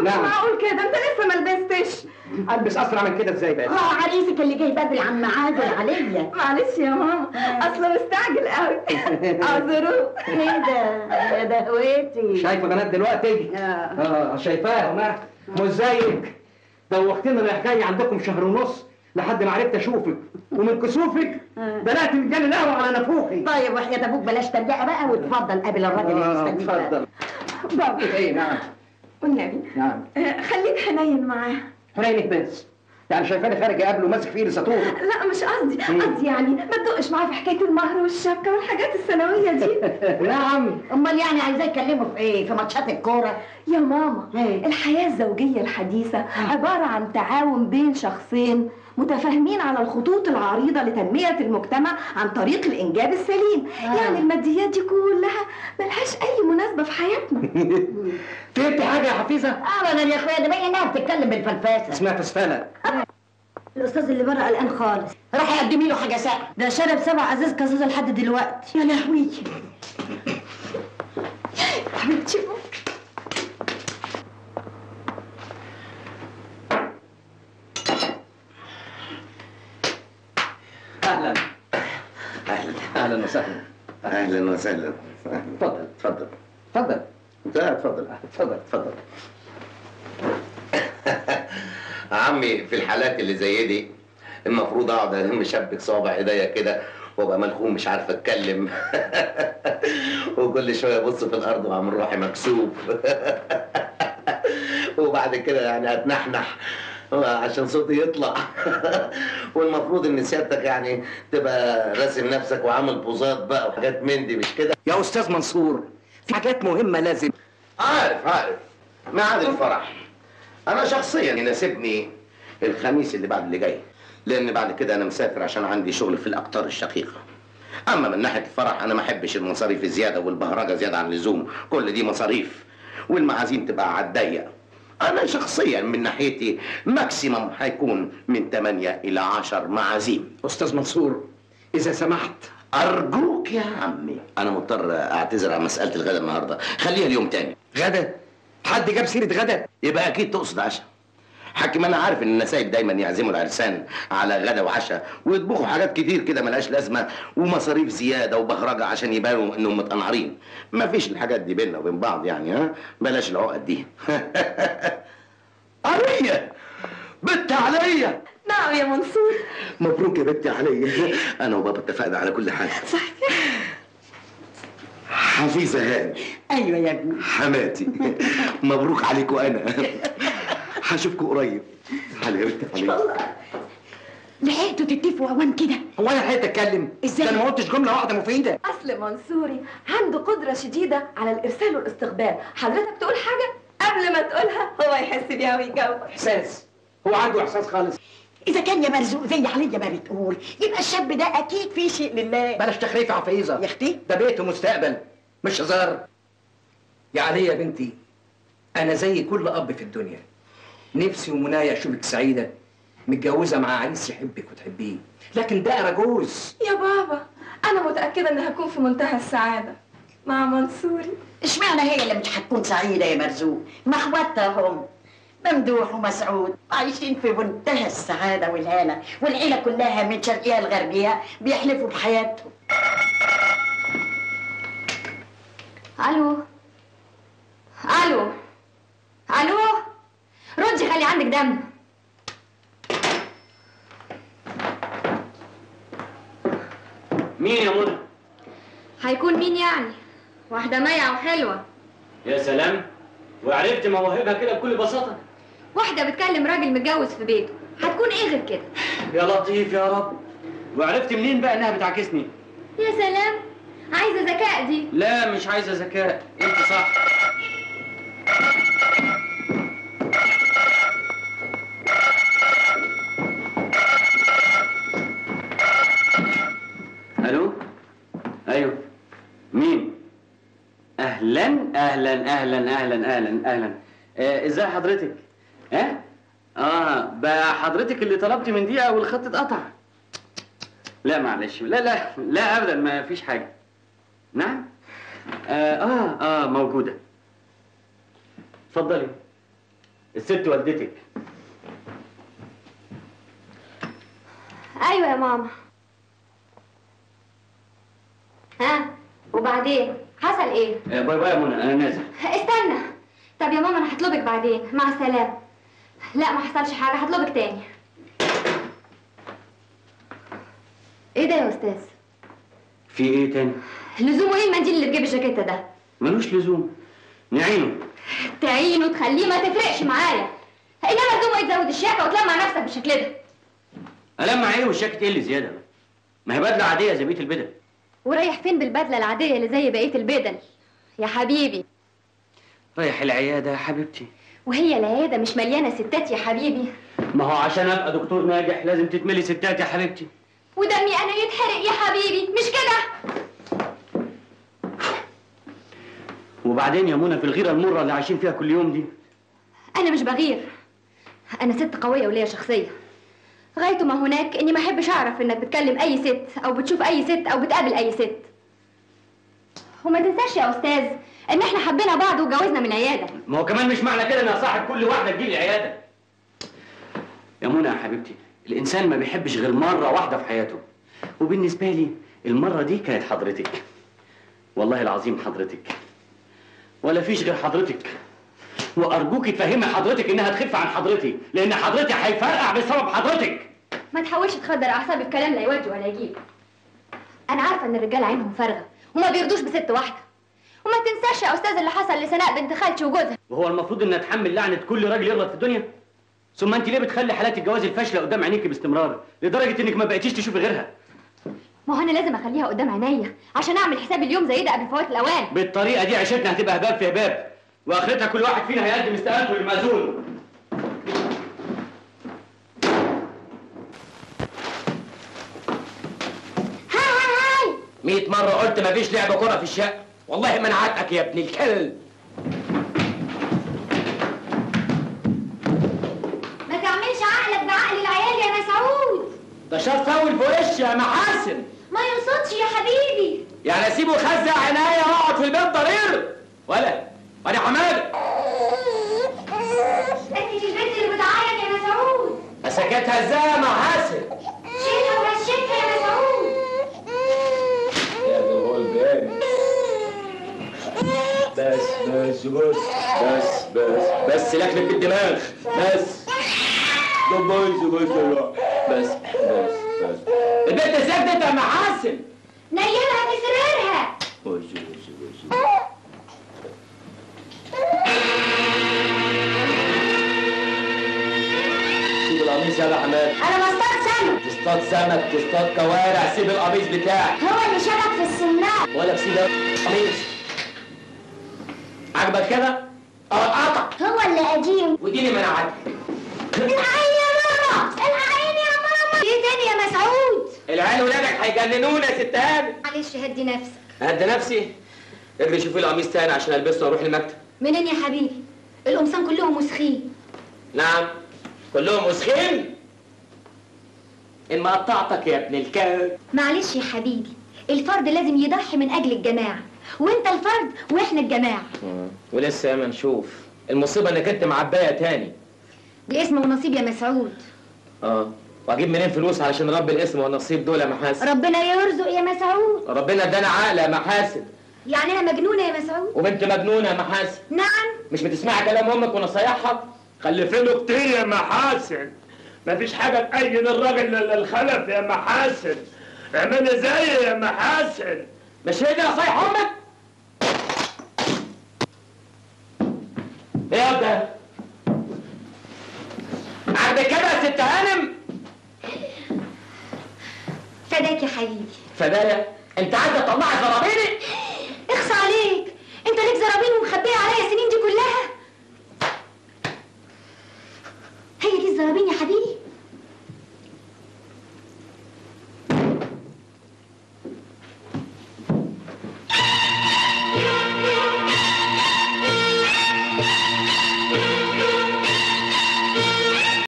مش نعم. معقول كده انت لسه ما لبستش البس اسرع من كده ازاي بقى اه عريسك اللي جاي بدري عن ميعاده يا عليا معلش يا ماما اصله مستعجل قوي اعذروه ايه ده يا دهوتي شايفه بنات دلوقتي آه. اه شايفاهم ها مش زيك دوختنا رايح جاي عندكم شهر ونص لحد ما عرفت اشوفك ومن كسوفك بدات مجال القهوه على نافوخي طيب وحياة ابوك بلاش ترجعي بقى واتفضل قابل الراجل اللي آه، مستنيك بقى. اتفضل بابا ايه نعم والنبي نعم آه، خليك حنين معاه حنينك بس يعني شايفاني خارج قبله ماسك في ايدي ساطور لا مش قصدي قصدي يعني ما تدقش معاه في حكايه المهر والشبكه والحاجات الثانويه دي نعم امال يعني عايزاه يكلمه في ايه في ماتشات الكوره يا ماما إيه؟ الحياة الزوجية الحديثة عبارة عن تعاون بين شخصين متفاهمين على الخطوط العريضة لتنمية المجتمع عن طريق الإنجاب السليم آه. يعني الماديات دي كلها ملهاش أي مناسبة في حياتنا فهمت حاجه يا حفيظه ابدا يا اخويا ده باين انها بتتكلم بالفلفاسه اسمها فسفله الاستاذ اللي بره قلقان خالص راح يقدمي له حاجه ساقعه ده شرب سبع ازاز كازوزه لحد دلوقتي يا لهوي حبيبتي اهلا اهلا اهلا وسهلا اهلا وسهلا اتفضل اتفضل اتفضل لا اتفضل اتفضل اتفضل عمي في الحالات اللي زي دي المفروض اقعد الم شبك صوابع ايديا كده وابقى ملخوم مش عارف اتكلم وكل شويه ابص في الارض واعمل روحي مكسوف وبعد كده يعني اتنحنح عشان صوتي يطلع والمفروض ان سيادتك يعني تبقى راسم نفسك وعامل بوزات بقى وحاجات من دي مش كده يا استاذ منصور في حاجات مهمه لازم عارف عارف ميعاد الفرح انا شخصيا يناسبني الخميس اللي بعد اللي جاي لان بعد كده انا مسافر عشان عندي شغل في الاقطار الشقيقه اما من ناحيه الفرح انا ما احبش المصاريف الزياده والبهرجه زياده عن اللزوم كل دي مصاريف والمعازيم تبقى على الضيق انا شخصيا من ناحيتي ماكسيمم هيكون من 8 الى 10 معازيم استاذ منصور اذا سمحت ارجوك يا عمي انا مضطر اعتذر عن مساله الغدا النهارده خليها اليوم تاني غدا حد جاب سيره غدا يبقى اكيد تقصد عشاء حكم انا عارف ان النسايب دايما يعزموا العرسان على غدا وعشاء ويطبخوا حاجات كتير كده ملهاش لازمه ومصاريف زياده وبهرجه عشان يبانوا انهم متقنعرين مفيش الحاجات دي بينا وبين بعض يعني ها بلاش العقد دي عليا بنت عليا نعم يا منصور مبروك يا بنتي عليا انا وبابا اتفقنا على كل حاجه صحيح حفيظه هاني ايوه يا ابني حماتي مبروك عليكم انا هشوفكم قريب تعالي يا بنتي عليا لحقتوا تتفقوا اوان كده هو انا لحقت اتكلم إزاي؟ ده انا ما قلتش جمله واحده مفيده أصل منصوري عنده قدرة شديدة على الإرسال والاستقبال حضرتك تقول حاجة قبل ما تقولها هو يحس بيها ويجاوب احساس هو عنده احساس خالص اذا كان يا مرزوق زي عليا ما بتقول يبقى الشاب ده اكيد في شيء لله بلاش تخريف يا حفيظه يا اختي ده بيت ومستقبل مش هزار يا علي يا بنتي انا زي كل اب في الدنيا نفسي ومنايا اشوفك سعيده متجوزه مع عريس يحبك وتحبيه لكن ده رجوز يا بابا أنا متأكدة إن هكون في منتهى السعادة مع منصوري اشمعنى هي اللي مش هتكون سعيده يا مرزوق ما اخواتها هم ممدوح ومسعود عايشين في منتهى السعاده والهنا والعيله كلها من شرقها لغربها بيحلفوا بحياتهم ألو ألو ألو ردي خلي عندك دم مين يا منى؟ هيكون مين يعني؟ واحدة مايعة وحلوة يا سلام وعرفت مواهبها كده بكل بساطة واحدة بتكلم راجل متجوز في بيته هتكون ايه غير كده؟ يا لطيف يا رب وعرفت منين بقى انها بتعاكسني؟ يا سلام عايزة ذكاء دي لا مش عايزة ذكاء انت صح الو ايوه مين اهلا اهلا اهلا اهلا اهلا اهلا آه، ازاي حضرتك ها اه بقى حضرتك اللي طلبت من دقيقه والخط اتقطع لا معلش لا لا لا ابدا ما فيش حاجه نعم اه اه, آه موجوده اتفضلي الست والدتك ايوه يا ماما ها وبعدين حصل ايه آه، باي باي يا منى انا نازل استنى طب يا ماما انا هطلبك بعدين مع السلامه لا ما حصلش حاجه هطلبك تاني ايه ده يا استاذ في ايه تاني لزومه ايه المنديل اللي في جيب الجاكيته ده ملوش لزوم نعينه تعينه تخليه ما تفرقش معايا انما لزومه ايه تزود الشياكه وتلمع نفسك بالشكل ده ألمع ايه والشاكت ايه اللي زياده ما هي بدله عاديه زي بقيه البدل ورايح فين بالبدله العاديه اللي زي بقيه البدل يا حبيبي رايح العياده يا حبيبتي وهي العياده مش مليانه ستات يا حبيبي ما هو عشان ابقى دكتور ناجح لازم تتملي ستات يا حبيبتي ودمي انا يتحرق يا حبيبي مش كده وبعدين يا منى في الغيره المره اللي عايشين فيها كل يوم دي انا مش بغير انا ست قويه وليا شخصيه غايته ما هناك اني ما احبش اعرف انك بتكلم اي ست او بتشوف اي ست او بتقابل اي ست وما تنساش يا استاذ ان احنا حبينا بعض واتجوزنا من عياده ما هو كمان مش معنى كده ان اصاحب كل واحده تجيلي العياده يا منى يا حبيبتي الانسان ما بيحبش غير مره واحده في حياته وبالنسبه لي المره دي كانت حضرتك والله العظيم حضرتك ولا فيش غير حضرتك وارجوكي تفهمي حضرتك انها تخف عن حضرتي لان حضرتي هيفرقع بسبب حضرتك ما تحاولش تخدر اعصابي بكلام لا يودي ولا يجيب انا عارفه ان الرجاله عينهم فارغه وما بيرضوش بست واحده وما تنساش يا استاذ اللي حصل لسناء بنت خالتي وجوزها وهو المفروض ان اتحمل لعنه كل راجل يغلط في الدنيا ثم انت ليه بتخلي حالات الجواز الفاشله قدام عينيكي باستمرار لدرجه انك ما بقيتيش تشوفي غيرها ما هو انا لازم اخليها قدام عينيا عشان اعمل حساب اليوم زي ده قبل فوات الاوان بالطريقه دي عيشتنا هتبقى هباب في هباب واخرتها كل واحد فينا هيقدم استقالته للمأذون هاي هاي 100 مرة قلت مفيش لعب كرة في الشقة والله منعتك يا ابن الكلب ما تعملش عقلك بعقل العيال يا مسعود ده شاف فاول في وشي يا محاسن ما يقصدش يا حبيبي يعني اسيبه يخزق عينيا واقعد في البيت ضرير ولا ولا حماده انت البنت اللي بتعيط يا مسعود مسكتها ازاي يا محاسن شيلها ومشيتها يا مسعود يا ذو الباب بس بس بس بس بس بس لكلك بالدماغ بس ده بايظ بس بس بس بس البنت سكتت يا محاسن نيمها في سريرها بس بس بس سيب القميص يلا يا حماد انا بصطاد سمك تصطاد سمك تصطاد كوارع سيب القميص بتاعك هو اللي شبك في السنان ولا بسيب القميص عجبك كده؟ اه قطع هو اللي قديم وديني منعتك العين يا ماما العين يا ماما ايه تاني يا مسعود العيال ولادك هيجننونا يا ست هاني معلش هدي نفسك هدي نفسي اجري شوفي القميص تاني عشان البسه واروح المكتب منين يا حبيبي القمصان كلهم مسخين نعم كلهم مسخين ان ما قطعتك يا ابن الكلب معلش يا حبيبي الفرد لازم يضحي من اجل الجماعه وانت الفرد واحنا الجماعه ولسه ما نشوف المصيبه انك انت معبايه تاني دي اسم ونصيب يا مسعود اه واجيب منين فلوس علشان ربي الاسم والنصيب دول يا محاسن ربنا يرزق يا مسعود ربنا ادانا عقل يا محاسن يعني انا مجنونه يا مسعود وبنت مجنونه يا محاسن نعم مش بتسمعي كلام امك ونصايحها خلفينه كتير يا محاسن مفيش حاجة تأين الراجل للخلف يا محاسن اعملي زي يا محاسن مش هي دي نصايح امك ايه يا ده عندك كده يا ست هانم فداك يا حبيبي فدايا انت عايزه تطلعي زرابيني اخصى عليك انت ليك زرابين ومخبيه عليا السنين دي كلها هي دي الزرابين يا حبيبي